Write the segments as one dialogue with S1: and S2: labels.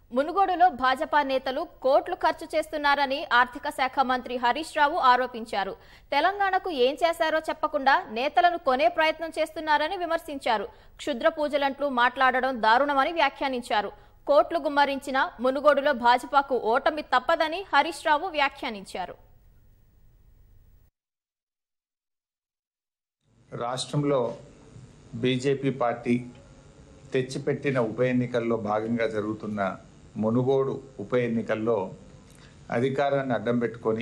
S1: మునుగోడులో భాజపా నేతలు కోట్లు ఖర్చు చేస్తున్నారని ఆర్థిక శాఖ మంత్రి హరీష్ రావు ఆరోపించారు తెలంగాణకు ఏం చేశారో చెప్పకుండా నేతలను కొనే ప్రయత్నం చేస్తున్నారని విమర్శించారు క్షుద్ర పూజలంటూ మాట్లాడడం దారుణమని వ్యాఖ్యానించారు కోట్లు గుమ్మరించిన మునుగోడులో భాజపాకు ఓటమి తప్పదని హరీష్ రావు వ్యాఖ్యానించారు
S2: రాష్ట్రంలో బీజేపీ పార్టీ తెచ్చిపెట్టిన ఉప ఎన్నికల్లో భాగంగా జరుగుతున్న మునుగోడు ఉప ఎన్నికల్లో అధికారాన్ని అడ్డం పెట్టుకొని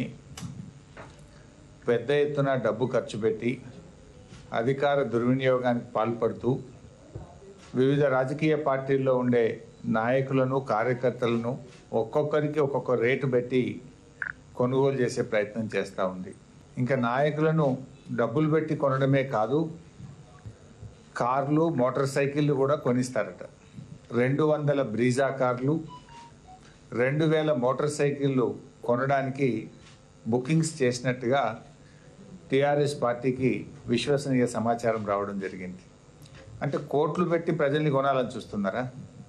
S2: పెద్ద ఎత్తున డబ్బు ఖర్చు పెట్టి అధికార దుర్వినియోగానికి పాల్పడుతూ వివిధ రాజకీయ పార్టీల్లో ఉండే నాయకులను కార్యకర్తలను ఒక్కొక్కరికి ఒక్కొక్క రేటు పెట్టి కొనుగోలు చేసే ప్రయత్నం చేస్తూ ఉంది ఇంకా నాయకులను డబ్బులు పెట్టి కొనడమే కాదు కార్లు మోటార్ సైకిళ్ళు కూడా కొనిస్తారట రెండు వందల బ్రీజా కార్లు రెండు వేల మోటార్ సైకిళ్ళు కొనడానికి బుకింగ్స్ చేసినట్టుగా టీఆర్ఎస్ పార్టీకి విశ్వసనీయ సమాచారం రావడం జరిగింది అంటే కోట్లు పెట్టి ప్రజల్ని కొనాలని చూస్తున్నారా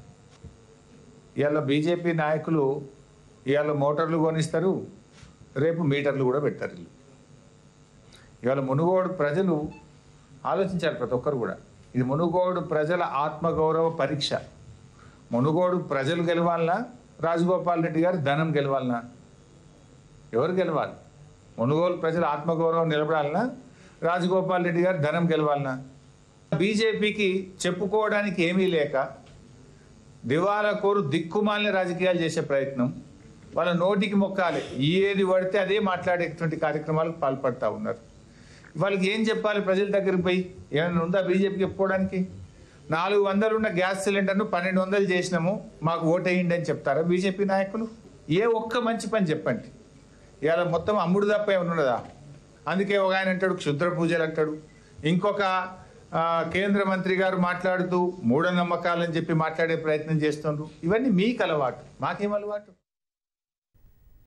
S2: ఇవాళ బీజేపీ నాయకులు ఇవాళ మోటార్లు కొనిస్తారు రేపు మీటర్లు కూడా పెడతారు వీళ్ళు ఇవాళ మునుగోడు ప్రజలు ఆలోచించారు ప్రతి ఒక్కరు కూడా ఇది మునుగోడు ప్రజల ఆత్మగౌరవ పరీక్ష మునుగోడు ప్రజలు గెలవాలనా రాజగోపాల్ రెడ్డి గారు ధనం గెలవాలనా ఎవరు గెలవాలి మునుగోలు ప్రజల ఆత్మగౌరవం నిలబడాలనా రాజగోపాల్ రెడ్డి గారు ధనం గెలవాలనా బీజేపీకి చెప్పుకోవడానికి ఏమీ లేక దివాలా కోరు దిక్కుమాలిన రాజకీయాలు చేసే ప్రయత్నం వాళ్ళ నోటికి మొక్కాలి ఏది పడితే అదే మాట్లాడేటువంటి కార్యక్రమాలకు పాల్పడతా ఉన్నారు వాళ్ళకి ఏం చెప్పాలి ప్రజల దగ్గరికి పోయి ఏమైనా ఉందా బీజేపీకి చెప్పుకోవడానికి నాలుగు వందలు ఉన్న గ్యాస్ సిలిండర్ను పన్నెండు వందలు చేసినాము మాకు ఓటేయండి అని చెప్తారా బీజేపీ నాయకులు ఏ ఒక్క మంచి పని చెప్పండి ఇవాళ మొత్తం అమ్ముడు తప్ప ఏమైనా ఉన్నదా అందుకే ఒక ఆయన అంటాడు క్షుద్ర పూజలు అంటాడు ఇంకొక ఆ, కేంద్ర మంత్రి గారు మాట్లాడుతూ మూఢనమ్మకాలని చెప్పి మాట్లాడే ప్రయత్నం చేస్తుండ్రు ఇవన్నీ మీకు అలవాటు మాకేం అలవాటు